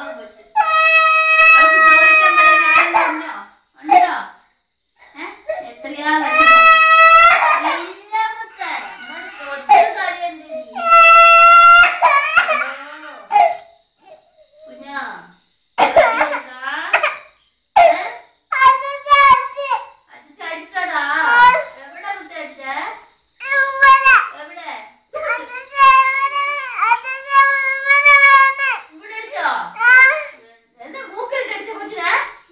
പാവം കൊച്ച്. അവൾക്ക് ചോദിക്കാൻ പറയാൻ ആരെങ്കിലും ഉണ്ടോ? ഉണ്ടോ? ഏ? എത്രയാ വിഷമം? ഇല്ല മുത്തേ. നമ്മള് ചോദിച്ചൊരു കാര്യമുണ്ട് നീ. ഓ. കുഞ്ഞാ, കരയുന്നുണ്ടാ? ഏ? അച്ഛൻ അടിച്ചോടാ? എവിടെ മുത്തേ അടിച്ചേ? എവിടെ? ഇവിടെ അടിച്ചോ? എന്താ മൂക്കിലിട്ട് അടിച്ച കൊച്ചിനെ?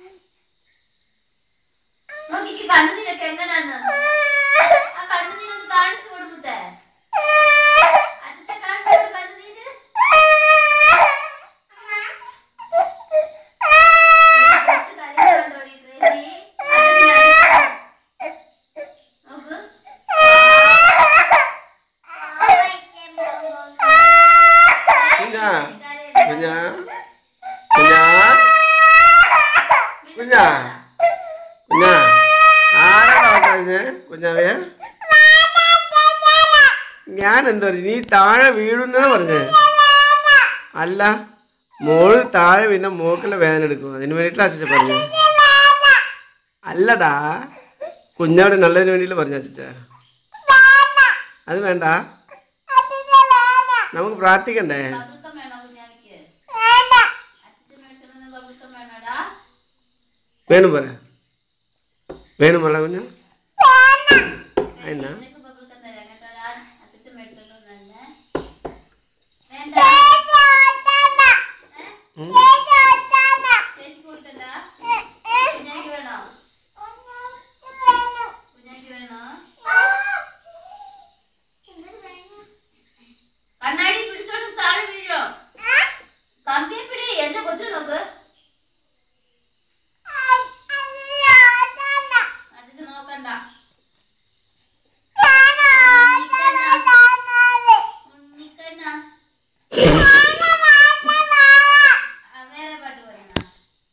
നോക്കിക്ക് കണ്ണുനീരൊക്കെ എങ്ങനാന്ന്? ആ കണ്ണുനീരൊന്ന് കാണിച്ചു കൊടു മുത്തേ. അച്ഛച്ചാ കാണിച്ചു കൊടു കണ്ണുനീര്. ഏയ് കൊച്ച് കരയുന്നുണ്ടോടി ട്രേസി? അച്ഛനെ അടിച്ചോ? നോക്ക്. കുഞ്ഞാ കുഞ്ഞാ കുഞ്ഞാ കുഞ്ഞാ കുഞ്ഞാ ആരാണോ കഴിഞ്ഞ് കുഞ്ഞാവേ ഞാൻ എന്താ പറഞ്ഞു നീ താഴെ വീഴുന്നാ പറഞ്ഞേ അല്ല മോള് താഴെ വീണ മോക്കുള്ള വേദന എടുക്കും അതിന് വേണ്ടിയിട്ടാ അച്ഛച്ച പറഞ്ഞു അല്ലടാ കുഞ്ഞാവിടെ നല്ലതിന് വേണ്ടിയില്ല പറഞ്ഞു അച്ഛച്ച അത് വേണ്ട നമുക്ക് പ്രാർത്ഥിക്കണ്ടേ ബബിൾക്കം വേണോ കുഞ്ഞാവിക്ക്? അച്ഛൻ മേടിച്ചോണ്ട് ബബിൾക്കം വേണോടാ? വേണം പറ വേണം പറ കുഞ്ഞ എന്നാ നിനക്ക് ബബിൾക്കം തരാം കേട്ടോടാ. അച്ഛൻ മേടിച്ചോണ്ട് വന്നേ. വേണ്ട. ഏ? ഉം.